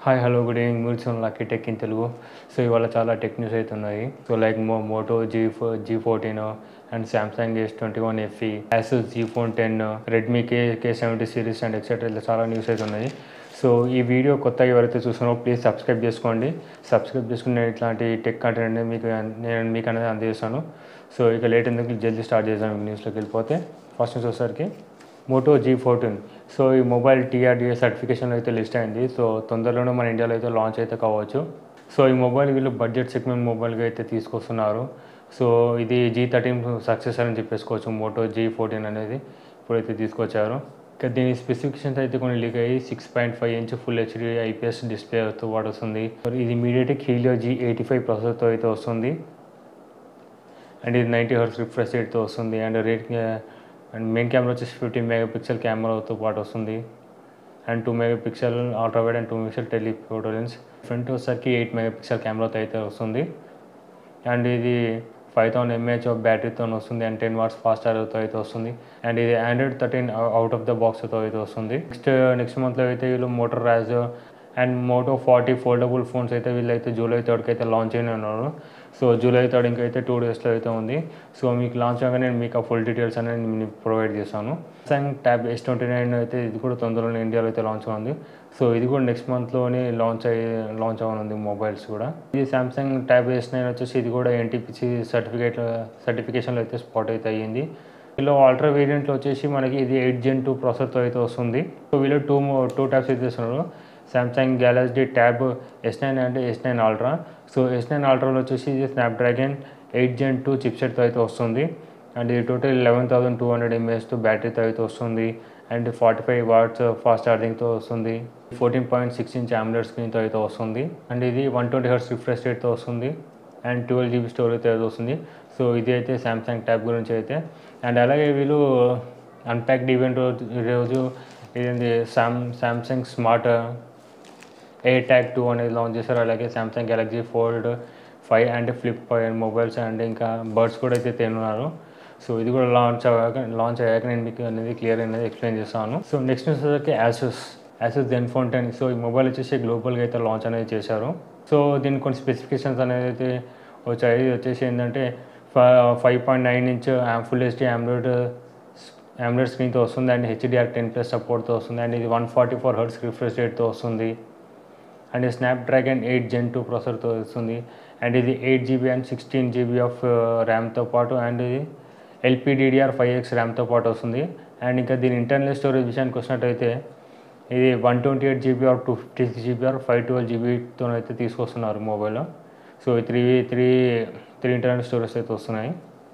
hi hello good evening మీరు చూసిన lucky tech in Telugu so ఇవాళ చాలా టెక్ న్యూస్ అయితే ఉన్నాయి సో లైక్ మో Moto G G fourteen and Samsung S twenty one FE Asus G phone ten Redmi K K seventy series and etcetera ఇలా చాలా news అయితే ఉన్నాయి సో ఈ వీడియో కొత్తగా ఎవరైతే చూస్తున్నారో ప్లీజ్ సబ్స్క్రైబ్ చేసుకోండి సబ్స్క్రైబ్ చేసుకునే ఇట్లాంటి టెక్ కంటెంట్ అనేది మీకు నేను మీకు అనేది అందజేస్తాను సో ఇక లేట్ ఎందుకు జల్దీ స్టార్ట్ చేసాను న్యూస్లోకి వెళ్ళిపోతే ఫస్ట్ న్యూస్ వచ్చేసరికి మోటో జీ ఫోర్టీన్ సో ఈ మొబైల్ టీఆర్డిఏ సర్టిఫికేషన్ అయితే లిస్ట్ అయింది సో తొందరలోనే మన ఇండియాలో అయితే లాంచ్ అయితే కావచ్చు సో ఈ మొబైల్ వీళ్ళు బడ్జెట్ సెగ్మెంట్ మొబైల్గా అయితే తీసుకొస్తున్నారు సో ఇది జీ థర్టీన్ సక్సెస్ అని చెప్పేసుకోవచ్చు మోటో జీ ఫోర్టీన్ అనేది ఇప్పుడైతే తీసుకొచ్చారు ఇక దీని స్పెసిఫికేషన్స్ అయితే కొన్ని లీక్ అయ్యి six point five inch full HD IPS డిస్ప్లేతో పాటు వస్తుంది ఇది MediaTek Helio G eighty five ప్రాసెసర్తో అయితే వస్తుంది అండ్ ఇది నైంటీ హర్ట్స్ రిఫ్రెష్ రేట్తో వస్తుంది and rate and main camera వచ్చేసి ఫిఫ్టీన్ మెగా పిక్సెల్ కెమెరాతో పాటు వస్తుంది and two megapixel ultra wide and two mega telephoto lens front వచ్చేసరికి ఎయిట్ మెగా పిక్సెల్ కెమెరాతో అయితే వస్తుంది అండ్ ఇది ఫైవ్ థౌసండ్ ఎంఏహెచ్ ఆఫ్ బ్యాటరీతో వస్తుంది అండ్ టెన్ వాట్స్ ఫాస్ట్ చార్జర్తో అయితే వస్తుంది అండ్ ఇది Android thirteen out of the బాక్స్తో అయితే వస్తుంది నెక్స్ట్ నెక్స్ట్ మంత్లో అయితే వీళ్ళు Moto Razr and Moto forty foldable phones అయితే వీళ్ళైతే జూలై థర్డ్కి అయితే లాంచ్ అయిన ఉన్నారు సో జూలై థర్డ్ ఇంకైతే టూ డేస్లో అయితే ఉంది సో మీకు లాంచ్ అవ్వగానే నేను మీకు ఆ ఫుల్ డీటెయిల్స్ అనేది నేను ప్రొవైడ్ చేస్తాను సాంగ్ ట్యాబ్ ఎస్ ట్వంటీ నైన్ అయితే ఇది కూడా తొందరలోనే ఇండియాలో అయితే లాంచ్ ఉంది సో ఇది కూడా నెక్స్ట్ మంత్లోనే లాంచ్ అయ్యి లాంచ్ అవ్వనుంది మొబైల్స్ కూడా ఇది సామ్సంగ్ ట్యాబ్ ఎస్ నైన్ వచ్చేసి ఇది కూడా ఎన్టీపీసీ సర్టిఫికేట్ సర్టిఫికేషన్లో అయితే స్పాట్ అయితే అయ్యింది వీళ్ళు అల్ట్రా వేరియంట్లో వచ్చేసి మనకి ఇది ఎయిట్ జెన్ టూ ప్రాసెసర్తో అయితే వస్తుంది సో వీళ్ళు టూ టూ ట్యాబ్స్ అయితే ఇస్తున్నారు Samsung Galaxy tab S nine అంటే S nine ultra so S nine అల్ట్రాలో వచ్చేసి ఇది స్నాప్డ్రాగన్ ఎయిట్ జెన్ టూ చిప్సెట్తో అయితే వస్తుంది అండ్ ఇది total eleven thousand two hundred ఎంఏహెచ్తో బ్యాటరీతో అయితే వస్తుంది and forty five watts fast ఛార్జింగ్తో వస్తుంది fourteen point six inch AMOLED స్క్రీన్తో అయితే వస్తుంది అండ్ ఇది వన్ ట్వంటీ హర్ట్స్ రిఫ్రెష్ రేట్తో వస్తుంది అండ్ ట్వెల్వ్ జీబీ స్టోరేజ్తో అయితే వస్తుంది సో ఇది అయితే సామ్సంగ్ ట్యాబ్ గురించి అయితే అండ్ అలాగే వీళ్ళు అన్ప్యాక్డ్ ఈవెంట్ రోజు ఇదేంటి సామ్ Samsung smart air tag two అనేది లాంచ్ చేశారు అలాగే Samsung Galaxy fold five and flip five mobiles and ఇంకా బర్డ్స్ కూడా అయితే తేనున్నారు సో ఇది కూడా లాంచ్ అయ్యాక లాంచ్ అయ్యాక నేను మీకు అనేది క్లియర్ అనేది ఎక్స్ప్లెయిన్ చేస్తాను సో నెక్స్ట్ వచ్చేసరికి Asus Asus Zenfone ten so ఈ మొబైల్ వచ్చేసి గ్లోబల్గా అయితే లాంచ్ అనేది చేశారు సో దీనికి కొన్ని స్పెసిఫికేషన్స్ అనేది అయితే వచ్చాయి ఇది వచ్చేసి ఏంటంటే five point nine inch full HD AMOLED AMOLED స్క్రీన్తో వస్తుంది అండ్ హెచ్డిఆర్ టెన్ ప్లస్ సపోర్ట్తో వస్తుంది అండ్ ఇది one forty four hertz refresh రేట్తో వస్తుంది and Snapdragon eight gen two ప్రాసెసర్తో వస్తుంది అండ్ ఇది eight GB and sixteen GB of ర్యామ్తో పాటు అండ్ ఇది ఎల్పిడిడిఆర్ ఫైవ్ ఎక్స్ ర్యామ్తో పాటు వస్తుంది అండ్ ఇంకా దీని ఇంటర్నల్ స్టోరేజ్ విషయానికి వచ్చినట్టయితే ఇది one twenty eight GB or two fifty six GB or five twelve జీబీతో అయితే తీసుకొస్తున్నారు mobile so three three three internal storage అయితే వస్తున్నాయి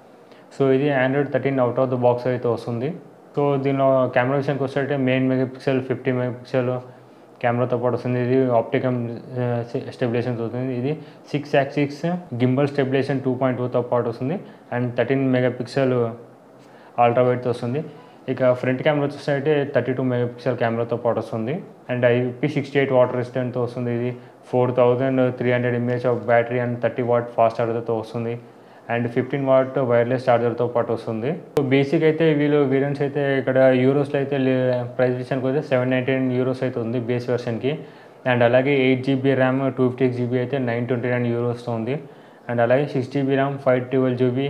సో ఇది Android thirteen out of the box అయితే వస్తుంది సో దీనిలో కెమెరా విషయానికి వస్తే main megapixel fifty megapixel కెమెరాతో పాటు వస్తుంది ఇది ఆప్టికమ్ స్టెబిలేషన్ వస్తుంది ఇది six axis six gimbal stabilisation two point టూతో పాటు వస్తుంది and thirteen mega megapixel ultra వైడ్తో వస్తుంది ఇక ఫ్రంట్ కెమెరా వచ్చేసరికి థర్టీ టూ మెగా పిక్సెల్ కెమెరాతో పాటు వస్తుంది and IP sixty eight water రెసిస్టెంట్తో వస్తుంది ఇది four thousand three hundred mAh of battery and thirty watt fast చార్జర్తో వస్తుంది అండ్ ఫిఫ్టీన్ వాట్ వైర్లెస్ ఛార్జర్తో పాటు వస్తుంది సో బేసిక్ అయితే వీళ్ళు వేరియంట్స్ అయితే ఇక్కడ యూరోస్లో అయితే ప్రైస్ విషయానికి వస్తే సెవెన్ నైంటీ యూరోస్ అయితే ఉంది బేస్ వెర్షన్కి అండ్ అలాగే eight GB RAM two fifty GB అయితే నైన్ ట్వంటీ నైన్ యూరోస్తో ఉంది అండ్ అలాగే six GB RAM five twelve GB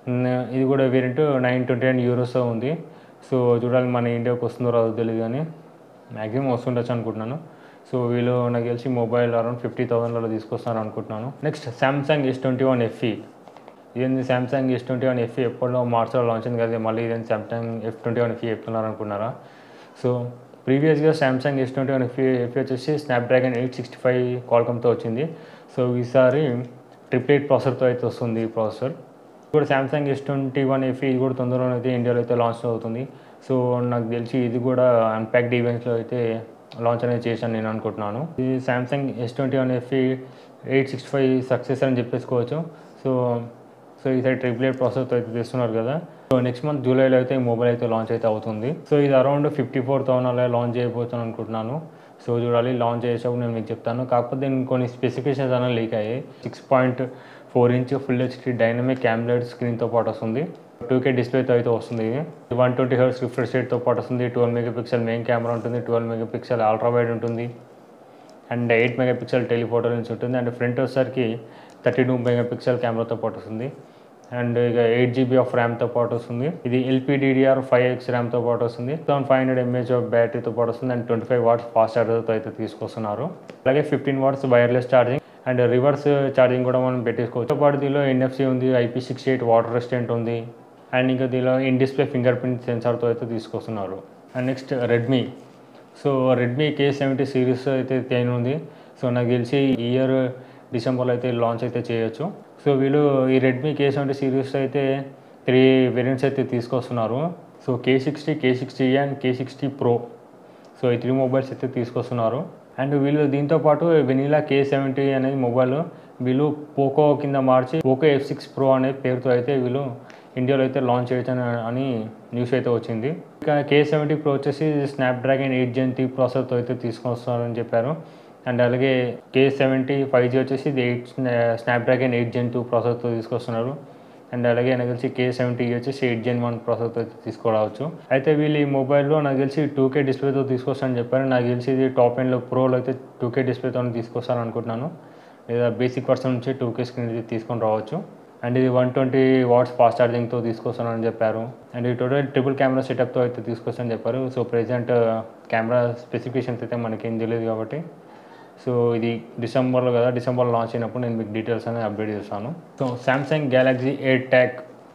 ఇది కూడా వేరియంట్ నైన్ ట్వంటీ నైన్ యూరోస్తో ఉంది సో చూడాలి మన ఇండియాకి వస్తుందో రాదో తెలియదు కానీ మ్యాక్సిమం వస్తుండొచ్చు అనుకుంటున్నాను సో వీళ్ళు నాకు తెలిసి మొబైల్ అరౌండ్ ఫిఫ్టీ థౌసండ్లలో తీసుకొస్తారు అనుకుంటున్నాను next Samsung S twenty one FE ఇదేంది Samsung S twenty one FE ఎప్పటిలో మార్చ్లో లాంచ్ అయింది కదా మళ్ళీ ఇదేంటి Samsung F twenty one FE చెప్తున్నారు అనుకున్నారా సో ప్రీవియస్గా Samsung S twenty one FE FE వచ్చేసి స్నాప్డ్రాగన్ ఎయిట్ సిక్స్టీ ఫైవ్ కాల్కమ్తో వచ్చింది సో ఈసారి ట్రిప్లెట్ ప్రాసెసర్తో అయితే వస్తుంది ఈ ప్రాసెసర్ ఇప్పుడు Samsung S twenty one FE ఇది కూడా తొందరలో అయితే ఇండియాలో అయితే లాంచ్ అవుతుంది సో నాకు తెలిసి ఇది కూడా అన్ప్యాక్డ్ ఈవెంట్స్లో అయితే లాంచ్ అనేది చేశాను నేను అనుకుంటున్నాను ఇది Samsung S twenty one FE eight sixty five success అని చెప్పేసుకోవచ్చు సో సో ఈసారి ట్రిప్లెట్ ప్రాసెస్తో అయితే తెస్తున్నారు కదా సో నెక్స్ట్ మంత్ జూలైలో అయితే ఈ మొబైల్ అయితే లాంచ్ అయితే అవుతుంది సో ఇది అరౌండ్ ఫిఫ్టీ ఫోర్ థౌసండ్ అలా లాంచ్ చేయబోతున్నాను అనుకుంటున్నాను సో చూడాలి లాంచ్ చేసేటప్పుడు నేను మీకు చెప్తాను కాకపోతే నేను కొన్ని స్పెసిఫికేషన్స్ అనేవి లీక్ అయ్యాయి six point four inch full HD dynamic క్యామ్లెట్ స్క్రీన్తో పాటు వస్తుంది టూ కే డిస్ప్లేతో అయితే వస్తుంది ఇది వన్ ట్వంటీ హర్స్ రిఫ్రెష్ రేట్తో పాటు వస్తుంది twelve megapixel main camera ఉంటుంది twelve megapixel ultra wide ఉంటుంది and eight megapixel telephoto lens ఉంటుంది అండ్ ఫ్రంట్ వచ్చేసరికి థర్టీ టూ మెగా పిక్సెల్ కెమెరాతో పాటు వస్తుంది అండ్ ఇక ఎయిట్ జీబీ ఆఫ్ ర్యామ్తో పాటు వస్తుంది ఇది ఎల్పిడిడిఆర్ ఫైవ్ ఎక్స్ ర్యామ్తో పాటు వస్తుంది thousand five hundred mAh of బ్యాటరీతో పాటు వస్తుంది and twenty five watts fast చార్జర్తో అయితే తీసుకొస్తున్నారు అలాగే fifteen watts wireless charging and reverse charging కూడా మనం పెట్టేసుకోవచ్చు పాటు దీనిలో ఎన్ఎఫ్సి ఉంది IP sixty eight water resistant ఉంది అండ్ ఇంకా దీనిలో ఇన్ డిస్ప్లే ఫింగర్ ప్రింట్ సెన్సార్తో అయితే తీసుకొస్తున్నారు and next Redmi so Redmi K seventy series అయితే తేను ఉంది సో నాకు తెలిసి ఈ ఇయర్ డిసెంబర్లో అయితే లాంచ్ అయితే చేయొచ్చు సో వీళ్ళు ఈ రెడ్మీ కే సెవెంటీ సిరీస్ అయితే త్రీ వేరియంట్స్ అయితే తీసుకొస్తున్నారు so K sixty K sixty and K sixty pro so ఈ త్రీ మొబైల్స్ అయితే తీసుకొస్తున్నారు అండ్ వీళ్ళు దీంతో పాటు వెనీలా కే సెవెంటీ అనేది మొబైల్ వీళ్ళు పోకో కింద మార్చి పోకో ఎఫ్ సిక్స్ ప్రో అనే పేరుతో అయితే వీళ్ళు ఇండియాలో అయితే లాంచ్ చేయొచ్చు అని న్యూస్ అయితే వచ్చింది ఇంకా కే సెవెంటీ ప్రో వచ్చేసి స్నాప్డ్రాగన్ ఎయిట్ జెన్ టీ ప్రాసెసర్తో అయితే తీసుకొస్తారని చెప్పారు అండ్ అలాగే కే సెవెంటీ ఫైవ్ జీ వచ్చేసి ఇది eight Snapdragon eight gen two ప్రాసెసర్తో తీసుకొస్తున్నారు అండ్ అలాగే నాకు తెలిసి కే సెవెంటీ వచ్చేసి ఎయిట్ జెన్ వన్ ప్రాసెసర్తో అయితే తీసుకురావచ్చు అయితే వీళ్ళు ఈ మొబైల్లో నాకు తెలిసి టూ కే డిస్ప్లేతో తీసుకొస్తారని చెప్పారు నాకు తెలిసి ఇది టాప్ ఎండ్లో ప్రోలో అయితే టూ కే డిస్ప్లేతో తీసుకొస్తారని అనుకుంటున్నాను లేదా బేసిక్ వర్షన్ నుంచి టూ కే స్క్రీన్ ఇది తీసుకొని రావచ్చు అండ్ ఇది వన్ ట్వంటీ వాట్స్ ఫాస్ట్ ఛార్జింగ్తో తీసుకొస్తానని చెప్పారు అండ్ ఈ టోటల్ ట్రిపుల్ కెమెరా సెటప్తో అయితే తీసుకొస్తానని చెప్పారు సో ప్రెజెంట్ కెమెరా స్పెసిఫికేషన్స్ అయితే మనకేం తెలియదు కాబట్టి సో ఇది డిసెంబర్లో కదా డిసెంబర్లో లాంచ్ అయినప్పుడు నేను మీకు డీటెయిల్స్ అనేది అప్డేట్ చేస్తాను so Samsung Galaxy eight tag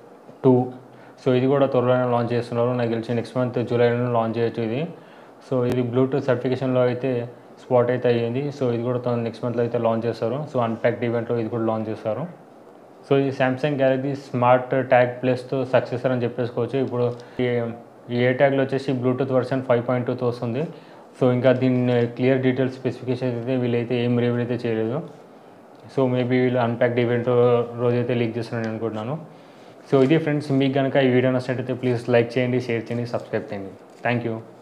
two so ఇది కూడా త్వరలోనే లాంచ్ చేస్తున్నారు నాకు తెలిసి నెక్స్ట్ మంత్ జూలైలో లాంచ్ చేయొచ్చు ఇది సో ఇది బ్లూటూత్ సర్టిఫికేషన్లో అయితే స్పాట్ అయితే అయ్యింది సో ఇది కూడా నెక్స్ట్ మంత్లో అయితే లాంచ్ చేస్తారు సో అన్ప్యాక్డ్ ఈవెంట్లో ఇది కూడా లాంచ్ చేస్తారు సో ఈ సామ్సంగ్ గ్యాలక్సీ స్మార్ట్ ట్యాగ్ ప్లస్తో సక్సెసర్ అని చెప్పేసుకోవచ్చు ఇప్పుడు ఈ ఈ ఏ ట్యాగ్లో వచ్చేసి బ్లూటూత్ వర్షన్ ఫైవ్ పాయింట్ టూతో వస్తుంది సో ఇంకా దీన్ని క్లియర్ డీటెయిల్స్ స్పెసిఫికేషన్ అయితే వీళ్ళైతే ఏం రివీల్ అయితే చేయలేదు సో మేబీ వీళ్ళు అన్ప్యాక్డ్ ఈవెంట్ రోజైతే లీక్ చేస్తున్నాను అనుకుంటున్నాను సో ఇది ఫ్రెండ్స్ మీకు కనుక ఈ వీడియో నచ్చినట్టయితే ప్లీజ్ లైక్ చేయండి షేర్ చేయండి సబ్స్క్రైబ్ చేయండి థ్యాంక్ యూ